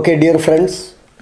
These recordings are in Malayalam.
ഓക്കെ ഡിയർ ഫ്രണ്ട്സ്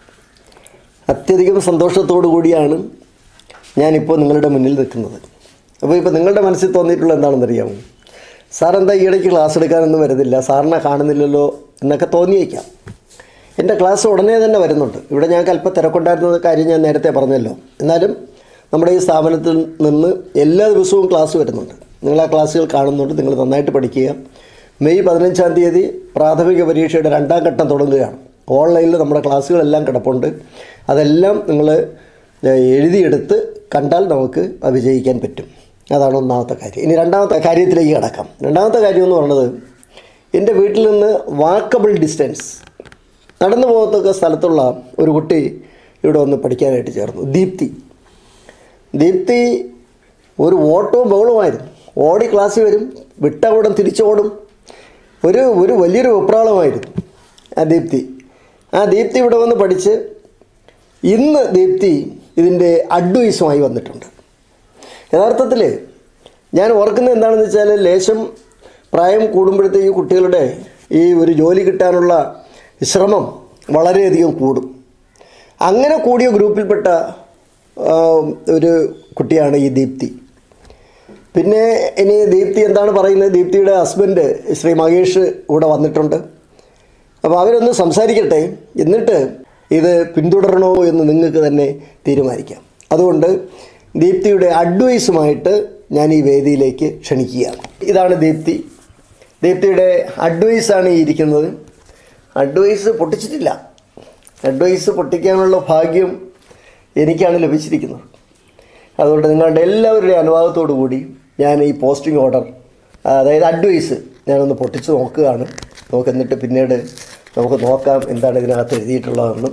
അത്യധികം സന്തോഷത്തോടു കൂടിയാണ് ഞാനിപ്പോൾ നിങ്ങളുടെ മുന്നിൽ നിൽക്കുന്നത് അപ്പോൾ ഇപ്പോൾ നിങ്ങളുടെ മനസ്സിൽ തോന്നിയിട്ടുള്ള എന്താണെന്നറിയാമോ സാർ എന്താ ഈയിടയ്ക്ക് ക്ലാസ് എടുക്കാനൊന്നും വരുന്നില്ല സാറിനെ കാണുന്നില്ലല്ലോ എന്നൊക്കെ തോന്നിയേക്കാം എൻ്റെ ക്ലാസ് ഉടനെ തന്നെ വരുന്നുണ്ട് ഇവിടെ ഞങ്ങൾക്ക് അല്പം തിരക്കുണ്ടായിരുന്ന കാര്യം ഞാൻ നേരത്തെ പറഞ്ഞല്ലോ എന്നാലും നമ്മുടെ ഈ സ്ഥാപനത്തിൽ നിന്ന് എല്ലാ ദിവസവും ക്ലാസ് വരുന്നുണ്ട് നിങ്ങൾ ആ ക്ലാസ്സുകൾ കാണുന്നുണ്ട് നിങ്ങൾ നന്നായിട്ട് പഠിക്കുക മെയ് പതിനഞ്ചാം തീയതി പ്രാഥമിക പരീക്ഷയുടെ രണ്ടാം ഘട്ടം തുടങ്ങുകയാണ് ഓൺലൈനിൽ നമ്മുടെ ക്ലാസ്സുകളെല്ലാം കിടപ്പുണ്ട് അതെല്ലാം നിങ്ങൾ എഴുതിയെടുത്ത് കണ്ടാൽ നമുക്ക് അത് വിജയിക്കാൻ പറ്റും അതാണ് ഒന്നാമത്തെ കാര്യം ഇനി രണ്ടാമത്തെ കാര്യത്തിലേക്ക് കിടക്കാം രണ്ടാമത്തെ കാര്യം എന്ന് പറയുന്നത് എൻ്റെ വീട്ടിൽ നിന്ന് വാക്കബിൾ ഡിസ്റ്റൻസ് നടന്നു പോകത്തക്ക സ്ഥലത്തുള്ള ഒരു കുട്ടി ഇവിടെ വന്ന് പഠിക്കാനായിട്ട് ചേർന്നു ദീപ്തി ദീപ്തി ഒരു ഓട്ടവും ബഹളവുമായിരുന്നു ഓടി ക്ലാസ്സിൽ വരും വിട്ട ഉടൻ തിരിച്ചോടും ഒരു ഒരു വലിയൊരു വെപ്രാളമായിരുന്നു ആ ദീപ്തി ആ ദീപ്തി ഇവിടെ വന്ന് പഠിച്ച് ഇന്ന് ദീപ്തി ഇതിൻ്റെ അഡ്വൈസുമായി വന്നിട്ടുണ്ട് യഥാർത്ഥത്തിൽ ഞാൻ ഓർക്കുന്നത് എന്താണെന്ന് വെച്ചാൽ ലേശം പ്രായം കൂടുമ്പോഴത്തേക്ക് കുട്ടികളുടെ ഈ ഒരു ജോലി കിട്ടാനുള്ള ശ്രമം വളരെയധികം കൂടും അങ്ങനെ കൂടിയ ഗ്രൂപ്പിൽപ്പെട്ട ആ, ഒരു കുട്ടിയാണ് ഈ ദീപ്തി പിന്നെ ഇനി ദീപ്തി എന്താണ് പറയുന്നത് ദീപ്തിയുടെ ഹസ്ബൻഡ് ശ്രീ മഹേഷ് ഇവിടെ വന്നിട്ടുണ്ട് അപ്പോൾ അവരൊന്ന് സംസാരിക്കട്ടെ എന്നിട്ട് ഇത് പിന്തുടരണോ എന്ന് നിങ്ങൾക്ക് തന്നെ തീരുമാനിക്കാം അതുകൊണ്ട് ദീപ്തിയുടെ അഡ്വൈസുമായിട്ട് ഞാൻ ഈ വേദിയിലേക്ക് ക്ഷണിക്കുകയാണ് ഇതാണ് ദീപ്തി ദീപ്തിയുടെ അഡ്വൈസാണ് ഈ ഇരിക്കുന്നത് അഡ്വൈസ് പൊട്ടിച്ചിട്ടില്ല അഡ്വൈസ് പൊട്ടിക്കാനുള്ള ഭാഗ്യം എനിക്കാണ് ലഭിച്ചിരിക്കുന്നത് അതുകൊണ്ട് നിങ്ങളുടെ എല്ലാവരുടെയും അനുവാദത്തോടു കൂടി ഞാൻ ഈ പോസ്റ്റിംഗ് ഓർഡർ അതായത് അഡ്വൈസ് ഞാനൊന്ന് പൊട്ടിച്ച് നോക്കുകയാണ് നമുക്ക് എന്നിട്ട് പിന്നീട് നമുക്ക് നോക്കാം എന്താണ് ഇതിനകത്ത് എഴുതിയിട്ടുള്ളതെന്നും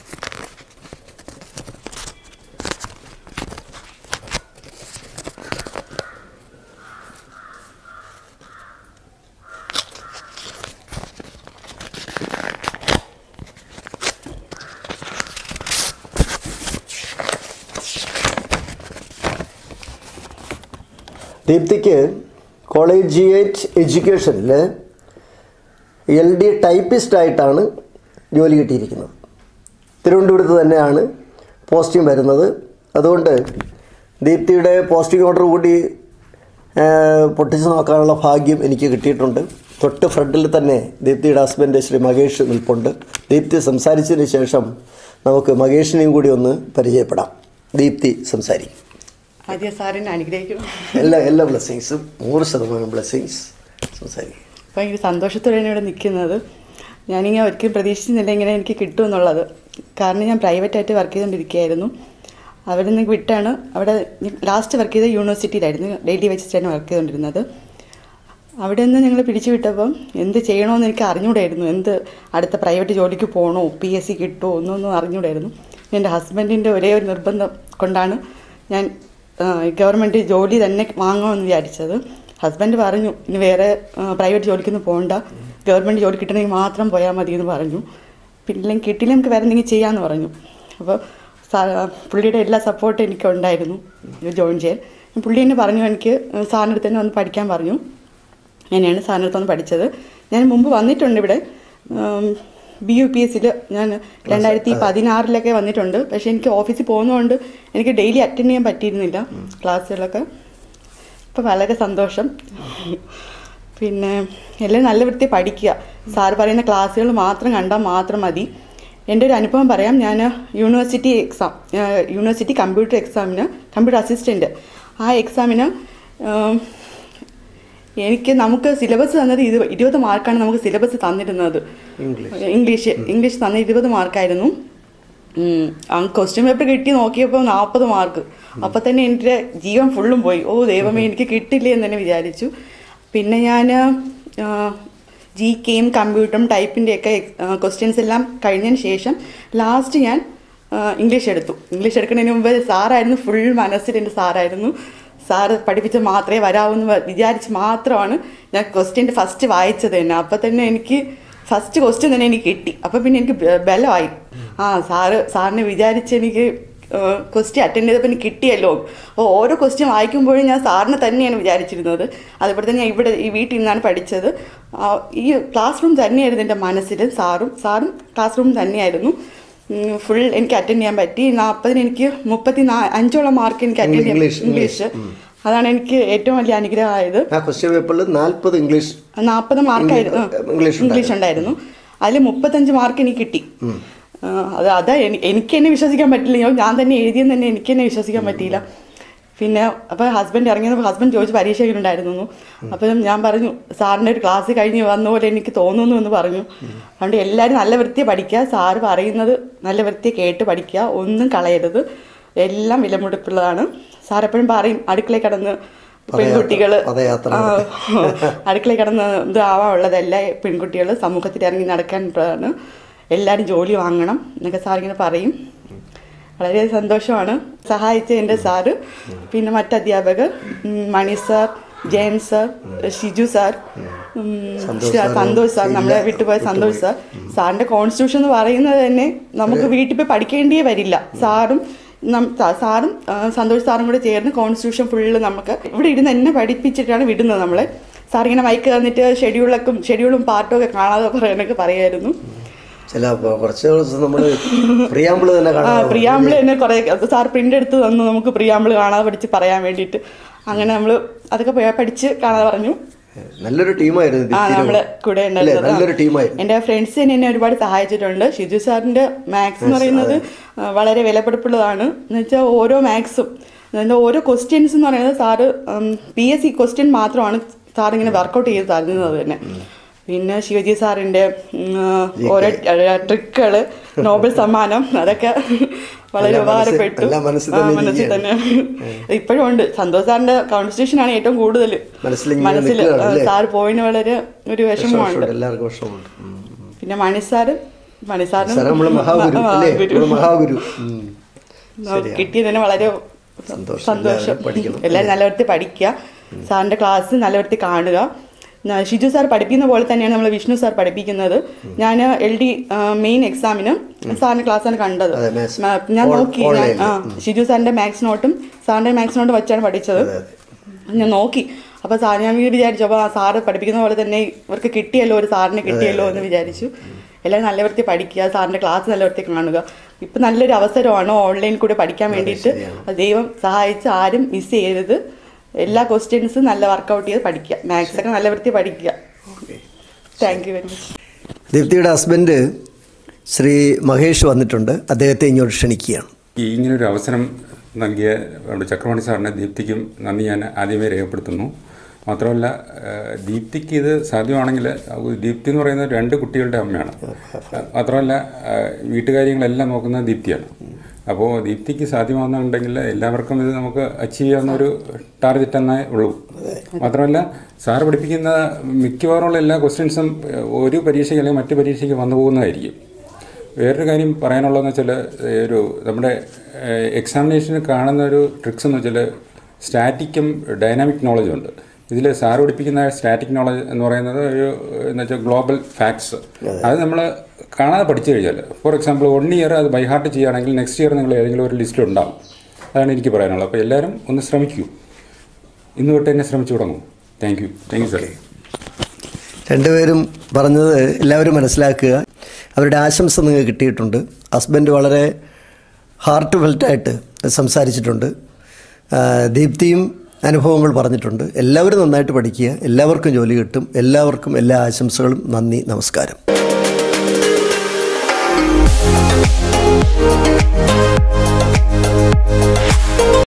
ദീപ്തിക്ക് കോളേജിയേറ്റ് എഡ്യൂക്കേഷനിൽ എൽ ഡി ടൈപ്പിസ്റ്റായിട്ടാണ് ജോലി കിട്ടിയിരിക്കുന്നത് തിരുവനന്തപുരത്ത് തന്നെയാണ് പോസ്റ്റിംഗ് വരുന്നത് അതുകൊണ്ട് ദീപ്തിയുടെ പോസ്റ്റിംഗ് ഓർഡർ കൂടി ആ, പൊട്ടിച്ച് നോക്കാനുള്ള ഭാഗ്യം എനിക്ക് കിട്ടിയിട്ടുണ്ട് തൊട്ട് ഫ്രണ്ടിൽ തന്നെ ദീപ്തിയുടെ ഹസ്ബൻഡ് ശ്രീ മഹേഷ് നിൽപ്പുണ്ട് ദീപ്തി സംസാരിച്ചതിന് ശേഷം നമുക്ക് മഹേഷിനെയും കൂടി ഒന്ന് പരിചയപ്പെടാം ദീപ്തി സംസാരിക്കും ആദ്യം സാറിനെ അനുഗ്രഹിക്കണം എല്ലാ എല്ലാ ബ്ലെസ്സിങ്സും നൂറ് ശതമാനം ബ്ലെസ്സിങ്സ് സംസാരിക്കും ഭയങ്കര സന്തോഷത്തോടെയാണ് ഇവിടെ നിൽക്കുന്നത് ഞാനിങ്ങനെ ഒരിക്കലും പ്രതീക്ഷിച്ചിരുന്നില്ല ഇങ്ങനെ എനിക്ക് കിട്ടുമെന്നുള്ളത് കാരണം ഞാൻ പ്രൈവറ്റായിട്ട് വർക്ക് ചെയ്തുകൊണ്ടിരിക്കുകയായിരുന്നു അവിടെ നിന്ന് വിട്ടാണ് അവിടെ ലാസ്റ്റ് വർക്ക് ചെയ്ത യൂണിവേഴ്സിറ്റിയിലായിരുന്നു ഡെയിലി വെച്ചിട്ടാണ് വർക്ക് ചെയ്തുകൊണ്ടിരുന്നത് അവിടെ നിന്ന് ഞങ്ങൾ പിരിച്ചു വിട്ടപ്പം എന്ത് ചെയ്യണമെന്ന് എനിക്ക് അറിഞ്ഞൂടായിരുന്നു എന്ത് അടുത്ത പ്രൈവറ്റ് ജോലിക്ക് പോകണോ പി എസ് സി കിട്ടുമോ ഒന്നൊന്നും അറിഞ്ഞൂടായിരുന്നു എൻ്റെ ഹസ്ബൻഡിൻ്റെ ഒരേ ഒരു നിർബന്ധം കൊണ്ടാണ് ഞാൻ ഗവൺമെൻറ് ജോലി തന്നെ വാങ്ങുമെന്ന് വിചാരിച്ചത് ഹസ്ബൻഡ് പറഞ്ഞു ഇനി വേറെ പ്രൈവറ്റ് ജോലിക്കൊന്നും പോകണ്ട ഗവൺമെൻറ് ജോലി കിട്ടണമെങ്കിൽ മാത്രം പോയാൽ മതി എന്ന് പറഞ്ഞു പിന്നെ കിട്ടിയില്ല നമുക്ക് വേറെ എന്തെങ്കിലും ചെയ്യാമെന്ന് പറഞ്ഞു അപ്പോൾ സാ- പുള്ളിയുടെ എല്ലാ സപ്പോർട്ടും എനിക്ക് ഉണ്ടായിരുന്നു ജോയിൻ ചെയ്യാൻ പുള്ളി എന്നെ പറഞ്ഞു എനിക്ക് സാറിൻ്റെ അടുത്ത് തന്നെ വന്ന് പഠിക്കാൻ പറഞ്ഞു അങ്ങനെയാണ് സാറിൻ്റെ അടുത്ത് വന്ന് പഠിച്ചത് ഞാൻ മുമ്പ് വന്നിട്ടുണ്ട് ഇവിടെ ബി യു പി എസിൽ ഞാൻ രണ്ടായിരത്തി പതിനാറിലൊക്കെ വന്നിട്ടുണ്ട് പക്ഷേ എനിക്ക് ഓഫീസിൽ പോകുന്നതുകൊണ്ട് എനിക്ക് ഡെയിലി അറ്റൻഡ് ചെയ്യാൻ പറ്റിയിരുന്നില്ല ക്ലാസ്സുകളൊക്കെ ഇപ്പം വളരെ സന്തോഷം പിന്നെ എല്ലാം നല്ല വൃത്തി പഠിക്കുക സാർ പറയുന്ന ക്ലാസ്സുകൾ മാത്രം കണ്ടാൽ മാത്രം മതി എൻ്റെ ഒരു അനുഭവം പറയാം ഞാൻ യൂണിവേഴ്സിറ്റി എക്സാം യൂണിവേഴ്സിറ്റി കമ്പ്യൂട്ടർ എക്സാമിന് കമ്പ്യൂട്ടർ അസിസ്റ്റൻറ്റ് ആ എക്സാമിന് ഉം, എനിക്ക് നമുക്ക് സിലബസ് തന്നത് ഇത് ഇരുപത് മാർക്കാണ് നമുക്ക് സിലബസ് തന്നിരുന്നത് ഇംഗ്ലീഷ് ഇംഗ്ലീഷ് ഇംഗ്ലീഷ് തന്ന ഇരുപത് മാർക്കായിരുന്നു ക്വസ്റ്റ്യൻ പേപ്പർ കിട്ടി നോക്കിയപ്പോൾ നാൽപ്പത് മാർക്ക് അപ്പം തന്നെ എൻ്റെ ജീവൻ ഫുള്ളും പോയി ഓ ദൈവമേ എനിക്ക് കിട്ടില്ലേ എന്ന് തന്നെ വിചാരിച്ചു പിന്നെ ഞാൻ ജി കെയും കമ്പ്യൂട്ടറും ടൈപ്പിൻ്റെയൊക്കെ ക്വസ്റ്റ്യൻസ് എല്ലാം കഴിഞ്ഞതിന് ശേഷം ലാസ്റ്റ് ഞാൻ ആ, ഇംഗ്ലീഷ് എടുത്തു ഇംഗ്ലീഷ് എടുക്കുന്നതിന് മുമ്പ് സാറായിരുന്നു ഫുൾ മനസ്സിൽ എൻ്റെ സാറായിരുന്നു സാറ് പഠിപ്പിച്ച് മാത്രമേ വരാവൂ എന്ന് വിചാരിച്ച് മാത്രമാണ് ഞാൻ ക്വസ്റ്റ്യൻ്റെ ഫസ്റ്റ് വായിച്ചത് തന്നെ അപ്പം തന്നെ എനിക്ക് ഫസ്റ്റ് ക്വസ്റ്റ്യൻ തന്നെ എനിക്ക് കിട്ടി അപ്പം പിന്നെ എനിക്ക് ബ- ബലമായി ആ സാറ് സാറിനെ വിചാരിച്ച് എനിക്ക് ക്വസ്റ്റ്യൻ അറ്റൻഡ് ചെയ്തപ്പോൾ എനിക്ക് കിട്ടിയല്ലോ അപ്പോൾ ഓരോ ക്വസ്റ്റ്യൻ വായിക്കുമ്പോഴും ഞാൻ സാറിനെ തന്നെയാണ് വിചാരിച്ചിരുന്നത് അതുപോലെ തന്നെ ഞാൻ ഇവിടെ ഈ വീട്ടിൽ നിന്നാണ് പഠിച്ചത് ആ, ഈ ക്ലാസ് റൂം തന്നെയായിരുന്നു എൻ്റെ മനസ്സിൽ സാറും സാറും ക്ലാസ് റൂം തന്നെയായിരുന്നു ഫുൾ എനിക്ക് അറ്റൻഡ് ചെയ്യാൻ പറ്റി നാൽപ്പതിന് എനിക്ക് മുപ്പത്തി നാ അഞ്ചോളം മാർക്ക് എനിക്ക് അറ്റൻഡ് ചെയ്യാൻ ഇംഗ്ലീഷ്, ഇംഗ്ലീഷ് അതാണ് എനിക്ക് ഏറ്റവും വലിയ അനുഗ്രഹമായത് ആ ക്വസ്റ്റ്യൻ പേപ്പറിൽ നാൽപ്പത് ഇംഗ്ലീഷ് നാൽപ്പത് മാർക്കായിരുന്നു ഇംഗ്ലീഷ് ഇംഗ്ലീഷ് ഉണ്ടായിരുന്നു അതിൽ മുപ്പത്തഞ്ച് മാർക്ക് എനിക്ക് കിട്ടി ആ, അത് അതാ എനി- എനിക്ക് തന്നെ വിശ്വസിക്കാൻ പറ്റില്ല ഞാൻ- ഞാൻ തന്നെ എഴുതിയെന്ന് തന്നെ എനിക്ക് തന്നെ വിശ്വസിക്കാൻ പറ്റിയില്ല പിന്നെ അപ്പോൾ ഹസ്ബൻഡ് ഇറങ്ങിയപ്പോൾ ഹസ്ബൻഡ് ചോദിച്ചു പരീക്ഷ എങ്ങനെ ഉണ്ടായിരുന്നു അപ്പം ഞാൻ പറഞ്ഞു സാറിൻ്റെ ഒരു ക്ലാസ് കഴിഞ്ഞ് വന്ന പോലെ എനിക്ക് തോന്നുന്നു എന്ന് പറഞ്ഞു അതുകൊണ്ട് എല്ലാവരും നല്ല വൃത്തിയെ പഠിക്കുക സാറ് പറയുന്നത് നല്ല വൃത്തിയെ കേട്ട് പഠിക്കുക ഒന്നും കളയരുത് എല്ലാം വിലമുടുപ്പുള്ളതാണ് സാർ എപ്പോഴും പറയും അടുക്കളയിൽ കിടന്ന് പെൺകുട്ടികൾ പദയാത്ര അടുക്കളയിൽ കിടന്ന് ഇത് ആവാനുള്ളതല്ല പെൺകുട്ടികൾ സമൂഹത്തിൽ ഇറങ്ങി നടക്കാനുള്ളതാണ് എല്ലാവരും ജോലി വാങ്ങണം എന്നൊക്കെ സാർ ഇങ്ങനെ പറയും വളരെ സന്തോഷമാണ് സഹായിച്ച എൻ്റെ സാറ് പിന്നെ മറ്റ് അധ്യാപകർ ഉം, Mani sir Jayan sir Shiju sir ഉം, സന്തോഷ് സാർ നമ്മളെ വിട്ടുപോയ സന്തോഷ് സാർ സാറിൻ്റെ കോൺസ്റ്റിറ്റ്യൂഷൻ എന്ന് പറയുന്നത് തന്നെ നമുക്ക് വീട്ടിൽ പോയി പഠിക്കേണ്ടിയേ വരില്ല സാറും നം- സാ- സാറും ആ, സന്തോഷ് സാറും കൂടെ ചേർന്ന് കോൺസ്റ്റിറ്റ്യൂഷൻ ഫുള്ള് നമുക്ക് ഇവിടെ ഇരുന്ന് എന്നെ പഠിപ്പിച്ചിട്ടാണ് വിടുന്നത് നമ്മളെ സാർ ഇങ്ങനെ മൈക്ക് തന്നിട്ട് ഷെഡ്യൂളൊക്കെ ഷെഡ്യൂളും പാട്ടും ഒക്കെ കാണാതെ പറയാനൊക്കെ പറയായിരുന്നു ചില ഇപ്പൊ കുറച്ച് ദിവസം നമ്മൾ പ്രിയാമ്പിള് തന്നെ ആ കാണാം പ്രിയാമ്പിള് തന്നെ കുറേ സാർ പ്രിന്റ് എടുത്ത് തന്നു നമുക്ക് പ്രിയാമ്പിള് കാണാതെ പഠിച്ച് പറയാൻ വേണ്ടിയിട്ട് അങ്ങനെ നമ്മൾ അതൊക്കെ പോയി പഠിച്ച് കാണാതെ പറഞ്ഞു നല്ലൊരു ടീമായിരുന്നു ആ ദീപ്തിയുടെ നമ്മളെ കൂടെ അല്ലേ ഉണ്ടായിരുന്നത് നല്ലൊരു ആ. ടീമായിരുന്നു എൻ്റെ ഫ്രണ്ട്സ് തന്നെ എന്നെ ഒരുപാട് സഹായിച്ചിട്ടുണ്ട് ഷിജു സാറിൻ്റെ മാത്സ് എന്ന് പറയുന്നത് ആ, വളരെ വിലപിടിപ്പുള്ളതാണ് എന്ന് വെച്ചാൽ ഓരോ മാത്സും അതിൻ്റെ ഓരോ ക്വസ്റ്റ്യൻസ് എന്ന് പറയുന്നത് sir P S C question മാത്രമാണ് സാർ ഇങ്ങനെ വർക്കൗട്ട് ചെയ്ത് തരുന്നത് തന്നെ പിന്നെ ശിവജി സാറിൻ്റെ ഉം, ആ, ഓരോ ട്രിക്കുകൾ നോബൽ സമ്മാനം അതൊക്കെ വളരെ എല്ലാം മനസ്സിൽ- ഉപകാരപ്പെട്ടു എല്ലാം മനസ്സിൽ ആ, തന്നെ മനസ്സിൽ ഇരിക്കുകയാണ്. തന്നെ ഇപ്പോഴും ഉണ്ട് സന്തോഷ് സാറിൻ്റെ കോൺസ്റ്റിറ്റ്യൂഷൻ ആണ് ഏറ്റവും കൂടുതൽ മനസ്സിലിങ്ങനെ മനസ്സിൽ നിൽക്കുകയാണ് അല്ലേ? സാർ പോയിന് വളരെ ഒരു വിഷമമുണ്ട് വിഷമമുണ്ട് എല്ലാവർക്കും വിഷമമുണ്ട് ഉം. പിന്നെ മണിസാറ് മണിസാറിന് സാറേ നമ്മള് മഹാഗുരു അല്ലേ നമ്മള് മഹാഗുരു ഉം. കിട്ടിയതിന് വളരെ സന്തോഷം. സന്തോഷം എല്ലാവരും പഠിക്കണം. എല്ലാവരും നല്ല വൃത്തി പഠിക്കുക സാറിന്റെ ക്ലാസ് നല്ല വൃത്തി കാണുക ന- ഷിജു സാർ പഠിപ്പിക്കുന്ന പോലെ തന്നെയാണ് നമ്മൾ വിഷ്ണു സാർ പഠിപ്പിക്കുന്നത് ഞാൻ എൽ ഡി മെയിൻ എക്സാമിന് സാറിന്റെ ക്ലാസ്സാണ് കണ്ടത് അതെ, maths. മ- ഞാൻ ഓൺ- നോക്കി ഞാൻ online. ആ ഷിജു സാറിന്റെ മാത്സ് നോട്ടും സാറിന്റെ മാത്സ് നോട്ടും വെച്ചാണ് പഠിച്ചത് അതെ, ഞാൻ നോക്കി അപ്പോൾ സാർ ഞാൻ വീട് വിചാരിച്ചു അപ്പോൾ സാറ് പഠിപ്പിക്കുന്ന പോലെ തന്നെ ഇവർക്ക് കിട്ടിയല്ലോ ഒരു സാറിനെ കിട്ടിയല്ലോ എന്ന് വിചാരിച്ചു എല്ലാവരും നല്ല വൃത്തി പഠിക്കുക സാറിൻ്റെ ക്ലാസ് നല്ല വൃത്തി കാണുക ഇപ്പം നല്ലൊരു അവസരമാണ് ഓൺലൈൻ കൂടെ പഠിക്കാൻ വേണ്ടിയിട്ട് ശരിയാണ്. ദൈവം സഹായിച്ച് ആരും മിസ് ചെയ്യരുത് എല്ലാ ക്വസ്റ്റ്യൻസും നല്ല വർക്കൗട്ട് ചെയ്ത് പഠിക്കുക മാത്സ് ഒക്കെ നല്ല വൃത്തി പഠിക്കുക താങ്ക് യു വെരി മച്ച് ദീപ്തിയുടെ ഹസ്ബൻഡ് ശ്രീ മഹേഷ് വന്നിട്ടുണ്ട് അദ്ദേഹത്തെ ഇങ്ങോട്ട് ക്ഷണിക്കുകയാണ് ഈ ഇങ്ങനൊരു അവസരം നൽകിയ നമ്മുടെ ചക്രവർത്തി സാറിനെ ദീപ്തിക്കും നന്ദി ഞാൻ ആദ്യമേ രേഖപ്പെടുത്തുന്നു മാത്രമല്ല ഏഹ്, ദീപ്തിക്ക് ഇത് സാധ്യമാണെങ്കിൽ അത് ദീപ്തി എന്ന് പറയുന്നത് രണ്ട് കുട്ടികളുടെ അമ്മയാണ് മാത്രമല്ല ഏഹ്, വീട്ടുകാര്യങ്ങളെല്ലാം നോക്കുന്നത് ദീപ്തിയാണ് അപ്പോൾ ദീപ്തിക്ക് സാധ്യമാകുന്നുണ്ടെങ്കിൽ എല്ലാവർക്കും ഇത് നമുക്ക് അച്ചീവ് ചെയ്യാവുന്ന ഒരു ടാർഗറ്റ് എന്നേ ഉള്ളൂ മാത്രമല്ല സാർ പഠിപ്പിക്കുന്ന മിക്കവാറുള്ള എല്ലാ ക്വസ്റ്റ്യൻസും ഏഹ്, ഒരു പരീക്ഷയ്ക്ക് അല്ലെങ്കിൽ മറ്റു പരീക്ഷയ്ക്ക് വന്നു പോകുന്നതായിരിക്കും വേറൊരു കാര്യം പറയാനുള്ളതെന്ന് വെച്ചാൽ ഒരു നമ്മുടെ എക്സാമിനേഷന് കാണുന്ന ഒരു ട്രിക്സ് എന്ന് വെച്ചാൽ സ്റ്റാറ്റിക്കും ഡൈനാമിക് നോളജും ഉണ്ട് ഇതിൽ സാർ പഠിപ്പിക്കുന്ന സ്റ്റാറ്റിക് നോളജ് എന്ന് പറയുന്നത് ഒരു എന്ന് വെച്ചാൽ ഗ്ലോബൽ ഫാക്ട്സ് അത് നമ്മൾ കാണാതെ പഠിച്ചു കഴിഞ്ഞാൽ ഫോർ എക്സാമ്പിൾ വൺ ഇയർ അത് ബൈ ഹാർട്ട് ചെയ്യുകയാണെങ്കിൽ നെക്സ്റ്റ് ഇയർ നിങ്ങൾ ഏതെങ്കിലും ഒരു ലിസ്റ്റിൽ ഉണ്ടാവും അതാണ് എനിക്ക് പറയാനുള്ളത് അപ്പോൾ എല്ലാവരും ഒന്ന് ശ്രമിക്കൂ ഇന്ന് തൊട്ട് തന്നെ ശ്രമിച്ചു തുടങ്ങും thank you thank you sir രണ്ടുപേരും പറഞ്ഞത് എല്ലാവരും മനസ്സിലാക്കുക അവരുടെ ആശംസ നിങ്ങൾക്ക് കിട്ടിയിട്ടുണ്ട് ഹസ്ബൻഡ് വളരെ ഹാർട്ട് ഫെൽറ്റായിട്ട് സംസാരിച്ചിട്ടുണ്ട് ആ, ദീപ്തിയും അനുഭവങ്ങൾ പറഞ്ഞിട്ടുണ്ട് എല്ലാവരും നന്നായിട്ട് പഠിക്കുക എല്ലാവർക്കും ജോലി കിട്ടും എല്ലാവർക്കും എല്ലാ ആശംസകളും നന്ദി നമസ്കാരം